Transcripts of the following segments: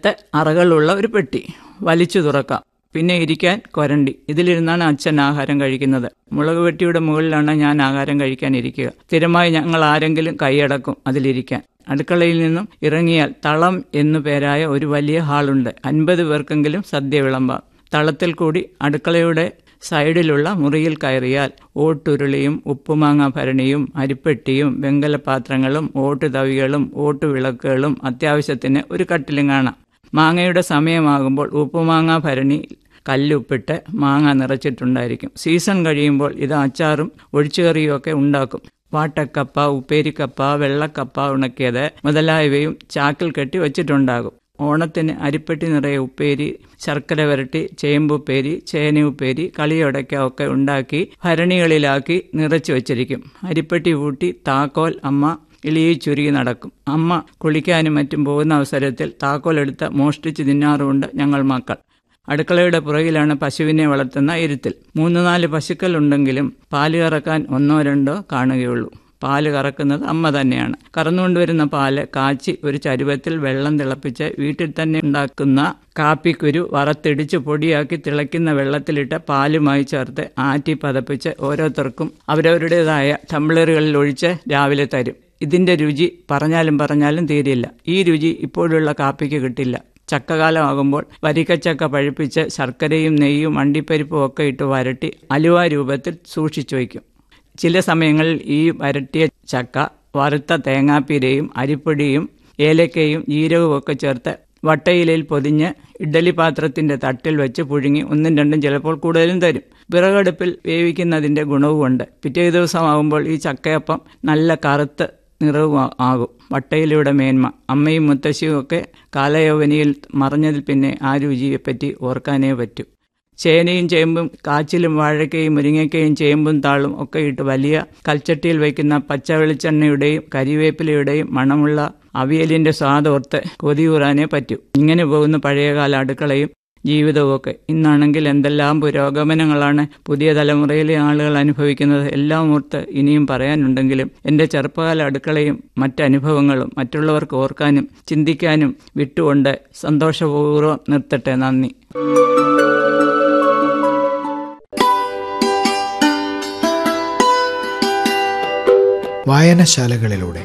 നിലത്ത് അറകളുള്ള ഒരു പെട്ടി വലിച്ചു തുറക്കാം പിന്നെ ഇരിക്കാൻ കൊരണ്ടി ഇതിലിരുന്നാണ് അച്ഛൻ ആഹാരം കഴിക്കുന്നത് മുളക് വെട്ടിയുടെ മുകളിലാണ് ഞാൻ ആഹാരം കഴിക്കാൻ ഇരിക്കുക സ്ഥിരമായി ഞങ്ങൾ ആരെങ്കിലും കൈയടക്കും അതിലിരിക്കാൻ അടുക്കളയിൽ നിന്നും ഇറങ്ങിയാൽ തളം എന്നു പേരായ ഒരു വലിയ ഹാളുണ്ട് അൻപത് പേർക്കെങ്കിലും സദ്യ വിളമ്പാം തളത്തിൽ കൂടി അടുക്കളയുടെ സൈഡിലുള്ള മുറിയിൽ കയറിയാൽ ഓട്ടുരുളിയും ഉപ്പുമാങ്ങ ഭരണിയും അരിപ്പെട്ടിയും വെങ്കലപാത്രങ്ങളും ഓട്ടുതവികളും ഓട്ടുവിളക്കുകളും അത്യാവശ്യത്തിന് ഒരു കട്ടിലും കാണാം മാങ്ങയുടെ സമയമാകുമ്പോൾ ഉപ്പുമാങ്ങ ഭരണി കല്ലുപ്പിട്ട് മാങ്ങ നിറച്ചിട്ടുണ്ടായിരിക്കും സീസൺ കഴിയുമ്പോൾ ഇത് അച്ചാറും ഒഴിച്ചുകറിയും ഒക്കെ ഉണ്ടാക്കും വാട്ടക്കപ്പ ഉപ്പേരിക്കപ്പ വെള്ളക്കപ്പ ഉണക്കിയത് മുതലായവയും ചാക്കിൽ കെട്ടി വച്ചിട്ടുണ്ടാകും ഓണത്തിന് അരിപ്പെട്ടി നിറയെ ഉപ്പേരി ശർക്കര വരട്ടി ചേമ്പുപ്പേരി ചേന ഉപ്പേരി കളിയൊടക്ക ഒക്കെ ഉണ്ടാക്കി ഭരണികളിലാക്കി നിറച്ചു വച്ചിരിക്കും അരിപ്പെട്ടി പൂട്ടി താക്കോൽ അമ്മ ഇളിയെ ചുരുങ്ങി നടക്കും അമ്മ കുളിക്കാനും മറ്റും പോകുന്ന അവസരത്തിൽ താക്കോൽ എടുത്ത് മോഷ്ടിച്ച് തിന്നാറുമുണ്ട് ഞങ്ങൾ മക്കൾ അടുക്കളയുടെ പുറകിലാണ് പശുവിനെ വളർത്തുന്ന ഇരുത്തിൽ മൂന്ന് നാല് പശുക്കൾ ഉണ്ടെങ്കിലും പാല് കറക്കാൻ ഒന്നോ രണ്ടോ കാണുകയുള്ളൂ പാല് കറക്കുന്നത് അമ്മ തന്നെയാണ് കറന്നുകൊണ്ടുവരുന്ന പാല് കാച്ചി ഒരു ചരുവത്തിൽ വെള്ളം തിളപ്പിച്ച് വീട്ടിൽ തന്നെ ഉണ്ടാക്കുന്ന കാപ്പിക്കുരു വറുത്തിടിച്ച് പൊടിയാക്കി തിളയ്ക്കുന്ന വെള്ളത്തിലിട്ട് പാലുമായി ചേർത്ത് ആറ്റി പതപ്പിച്ച് ഓരോരുത്തർക്കും അവരവരുടേതായ ടംബ്ലറുകളിൽ ഒഴിച്ച് രാവിലെ തരും ഇതിന്റെ രുചി പറഞ്ഞാലും പറഞ്ഞാലും തീരില്ല ഈ രുചി ഇപ്പോഴുള്ള കാപ്പിക്ക് കിട്ടില്ല ചക്കകാലമാകുമ്പോൾ വരിക്കച്ചക്ക പഴുപ്പിച്ച് ശർക്കരയും നെയ്യും അണ്ടിപ്പരിപ്പും ഒക്കെ ഇട്ട് വരട്ടി അലുവ രൂപത്തിൽ സൂക്ഷിച്ചു വയ്ക്കും ചില സമയങ്ങളിൽ ഈ വരട്ടിയ ചക്ക വറുത്ത തേങ്ങാപ്പീരയും അരിപ്പൊടിയും ഏലക്കയും ജീരകവും ഒക്കെ ചേർത്ത് വട്ടയിലയിൽ പൊതിഞ്ഞ് ഇഡ്ഡലി പാത്രത്തിന്റെ തട്ടിൽ വെച്ച് പുഴുങ്ങി ഒന്നും രണ്ടും ചിലപ്പോൾ കൂടുതലും തരും വിറകടുപ്പിൽ വേവിക്കുന്നതിന്റെ ഗുണവുമുണ്ട് പിറ്റേ ദിവസമാകുമ്പോൾ ഈ ചക്കയപ്പം നല്ല കറുത്ത് നിറവും ആകും വട്ടയിലയുടെ മേന്മ അമ്മയും മുത്തശ്ശിയും ഒക്കെ കാലയൗവനിയിൽ മറഞ്ഞതിൽ പിന്നെ ആ രുചിയെപ്പറ്റി ഓർക്കാനേ പറ്റൂ ചേനയും ചേമ്പും കാച്ചിലും വാഴക്കയും മുരിങ്ങക്കയും ചേമ്പും താളും ഒക്കെ ഇട്ട് വലിയ കൽച്ചട്ടിയിൽ വയ്ക്കുന്ന പച്ച വെളിച്ചെണ്ണയുടെയും കരിവേപ്പിലയുടെയും മണമുള്ള അവിയലിന്റെ സ്വാദോർത്ത് കൊതിയൂറാനേ പറ്റൂ ഇങ്ങനെ പോകുന്ന പഴയകാല അടുക്കളയും ജീവിതവും ഒക്കെ ഇന്നാണെങ്കിൽ എന്തെല്ലാം പുരോഗമനങ്ങളാണ് പുതിയ തലമുറയിലെ ആളുകൾ അനുഭവിക്കുന്നത് എല്ലാം ഓർത്ത് ഇനിയും പറയാനുണ്ടെങ്കിലും എൻ്റെ ചെറുപ്പകാല അടുക്കളയും മറ്റനുഭവങ്ങളും മറ്റുള്ളവർക്ക് ഓർക്കാനും ചിന്തിക്കാനും വിട്ടുകൊണ്ട് സന്തോഷപൂർവ്വം നിർത്തട്ടെ നന്ദി വായനശാലകളിലൂടെ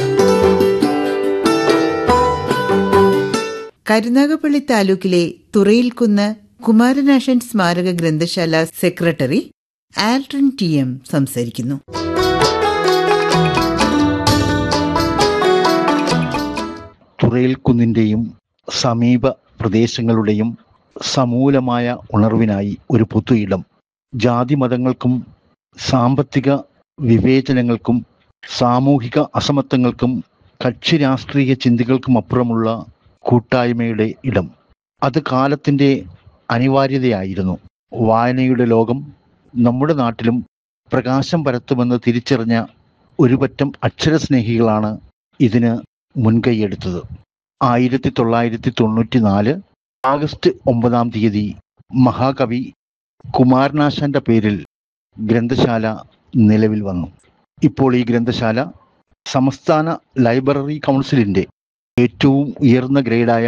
കരുനാഗപ്പള്ളി താലൂക്കിലെ തുറയിൽക്കുന്ന് കുമാരനാശൻ സ്മാരക ഗ്രന്ഥശാല സെക്രട്ടറി ആൽട്രൻ ടി എം സംസാരിക്കുന്നു തുറയിൽക്കുന്നിൻ്റെയും സമീപ പ്രദേശങ്ങളുടെയും സമൂലമായ ഉണർവിനായി ഒരു പൊതു ഇടം ജാതിമതങ്ങൾക്കും സാമ്പത്തിക വിവേചനങ്ങൾക്കും സാമൂഹിക അസമത്വങ്ങൾക്കും കക്ഷി രാഷ്ട്രീയ ചിന്തകൾക്കും അപ്പുറമുള്ള കൂട്ടായ്മയുടെ ഇടം അത് കാലത്തിൻ്റെ അനിവാര്യതയായിരുന്നു വായനയുടെ ലോകം നമ്മുടെ നാട്ടിലും പ്രകാശം പരത്തുമെന്ന് തിരിച്ചറിഞ്ഞ ഒരുപറ്റം അക്ഷരസ്നേഹികളാണ് ഇതിന് മുൻകൈയെടുത്തത് ആയിരത്തി തൊള്ളായിരത്തി തൊണ്ണൂറ്റി നാല് ആഗസ്റ്റ് ഒമ്പതാം തീയതി മഹാകവി കുമാരനാശാന്റെ പേരിൽ ഗ്രന്ഥശാല നിലവിൽ വന്നു ഇപ്പോൾ ഈ ഗ്രന്ഥശാല സംസ്ഥാന ലൈബ്രറി കൗൺസിലിന്റെ ഏറ്റവും ഉയർന്ന ഗ്രേഡായ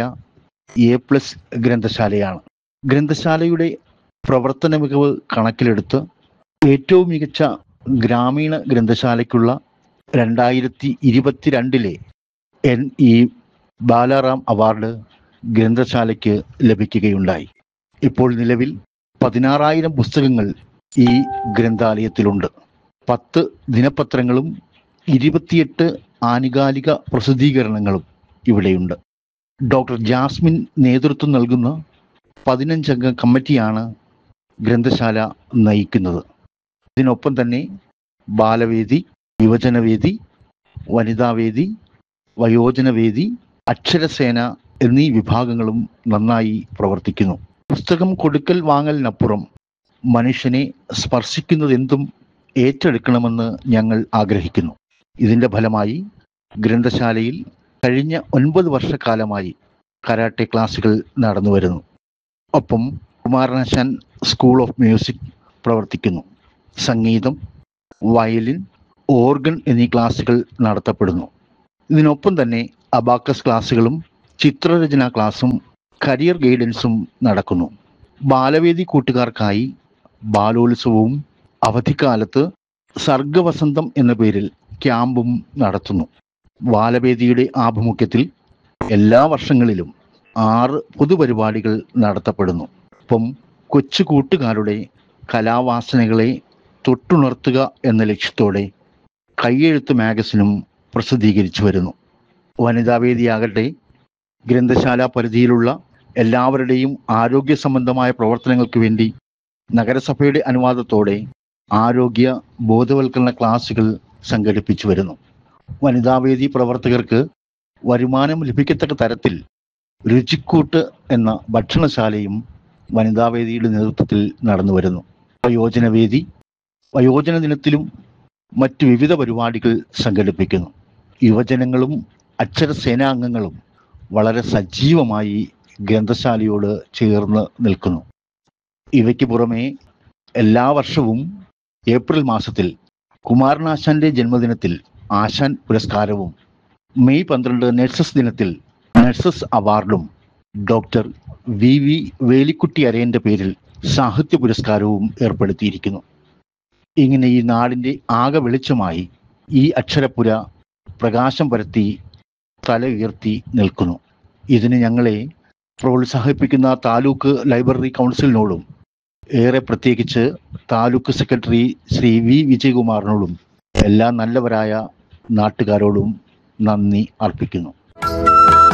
എ പ്ലസ് ഗ്രന്ഥശാലയാണ് ഗ്രന്ഥശാലയുടെ പ്രവർത്തന മികവ് കണക്കിലെടുത്ത് ഏറ്റവും മികച്ച ഗ്രാമീണ ഗ്രന്ഥശാലയ്ക്കുള്ള രണ്ടായിരത്തി ഇരുപത്തിരണ്ടിലെ എൻ ഇ ബാലാറാം അവാർഡ് ഗ്രന്ഥശാലയ്ക്ക് ലഭിക്കുകയുണ്ടായി ഇപ്പോൾ നിലവിൽ പതിനാറായിരം പുസ്തകങ്ങൾ ഈ ഗ്രന്ഥാലയത്തിലുണ്ട് പത്ത് ദിനപത്രങ്ങളും ഇരുപത്തിയെട്ട് ആനുകാലിക പ്രസിദ്ധീകരണങ്ങളും ഇവിടെയുണ്ട് ഡോക്ടർ ജാസ്മിൻ നേതൃത്വം നൽകുന്ന പതിനഞ്ചംഗ കമ്മിറ്റിയാണ് ഗ്രന്ഥശാല നയിക്കുന്നത് ഇതിനൊപ്പം തന്നെ ബാലവേദി യുവജനവേദി വനിതാവേദി വയോജനവേദി അക്ഷരസേന എന്നീ വിഭാഗങ്ങളും നന്നായി പ്രവർത്തിക്കുന്നു പുസ്തകം കൊടുക്കൽ വാങ്ങലിനപ്പുറം മനുഷ്യനെ സ്പർശിക്കുന്നതെന്തും ഏറ്റെടുക്കണമെന്ന് ഞങ്ങൾ ആഗ്രഹിക്കുന്നു ഇതിന്റെ ഫലമായി ഗ്രന്ഥശാലയിൽ കഴിഞ്ഞ ഒൻപത് വർഷക്കാലമായി കരാട്ടെ ക്ലാസുകൾ നടന്നു വരുന്നു ഒപ്പം കുമാരനാശാൻ സ്കൂൾ ഓഫ് മ്യൂസിക് പ്രവർത്തിക്കുന്നു സംഗീതം വയലിൻ ഓർഗൻ എന്നീ ക്ലാസുകൾ നടത്തപ്പെടുന്നു ഇതിനൊപ്പം തന്നെ അബാക്കസ് ക്ലാസുകളും ചിത്രരചനാ ക്ലാസും കരിയർ ഗൈഡൻസും നടക്കുന്നു ബാലവേദി കൂട്ടുകാർക്കായി ബാലോത്സവവും അവധിക്കാലത്ത് സർഗവസന്തം എന്ന പേരിൽ ക്യാമ്പും നടത്തുന്നു ബാലവേദിയുടെ ആഭിമുഖ്യത്തിൽ എല്ലാ വർഷങ്ങളിലും ആറ് പൊതുപരിപാടികൾ നടത്തപ്പെടുന്നു ഒപ്പം കൊച്ചു കൂട്ടുകാരുടെ കലാവാസനകളെ തൊട്ടുണർത്തുക എന്ന ലക്ഷ്യത്തോടെ കയ്യെഴുത്ത് മാഗസിനും പ്രസിദ്ധീകരിച്ചു വരുന്നു വനിതാവേദിയാകട്ടെ ഗ്രന്ഥശാല പരിധിയിലുള്ള എല്ലാവരുടെയും ആരോഗ്യ സംബന്ധമായ പ്രവർത്തനങ്ങൾക്ക് വേണ്ടി നഗരസഭയുടെ അനുവാദത്തോടെ ആരോഗ്യ ബോധവൽക്കരണ ക്ലാസുകൾ സംഘടിപ്പിച്ചു വരുന്നു വനിതാവേദി പ്രവർത്തകർക്ക് വരുമാനം ലഭിക്കത്തക്ക തരത്തിൽ രുചിക്കൂട്ട് എന്ന ഭക്ഷണശാലയും വനിതാവേദിയുടെ നേതൃത്വത്തിൽ നടന്നു വരുന്നു വയോജനവേദി വയോജന ദിനത്തിലും മറ്റു വിവിധ പരിപാടികൾ സംഘടിപ്പിക്കുന്നു യുവജനങ്ങളും അക്ഷരസേനാംഗങ്ങളും വളരെ സജീവമായി ഗ്രന്ഥശാലയോട് ചേർന്ന് നിൽക്കുന്നു ഇവയ്ക്ക് പുറമെ എല്ലാ വർഷവും ഏപ്രിൽ മാസത്തിൽ കുമാരനാശാന്റെ ജന്മദിനത്തിൽ ആശാൻ പുരസ്കാരവും മെയ് പന്ത്രണ്ട് നഴ്സസ് ദിനത്തിൽ നഴ്സസ് അവാർഡും ഡോക്ടർ വി വി വേലിക്കുട്ടി അരയന്റെ പേരിൽ സാഹിത്യ പുരസ്കാരവും ഏർപ്പെടുത്തിയിരിക്കുന്നു ഇങ്ങനെ ഈ നാടിന്റെ ആകെ വെളിച്ചമായി ഈ അക്ഷരപ്പുര പ്രകാശം പരത്തി തല ഉയർത്തി നിൽക്കുന്നു ഇതിന് ഞങ്ങളെ പ്രോത്സാഹിപ്പിക്കുന്ന താലൂക്ക് ലൈബ്രറി കൗൺസിലിനോടും ഏറെ പ്രത്യേകിച്ച് താലൂക്ക് സെക്രട്ടറി ശ്രീ വി വിജയകുമാറിനോടും എല്ലാ നല്ലവരായ നാട്ടുകാരോടും നന്ദി അർപ്പിക്കുന്നു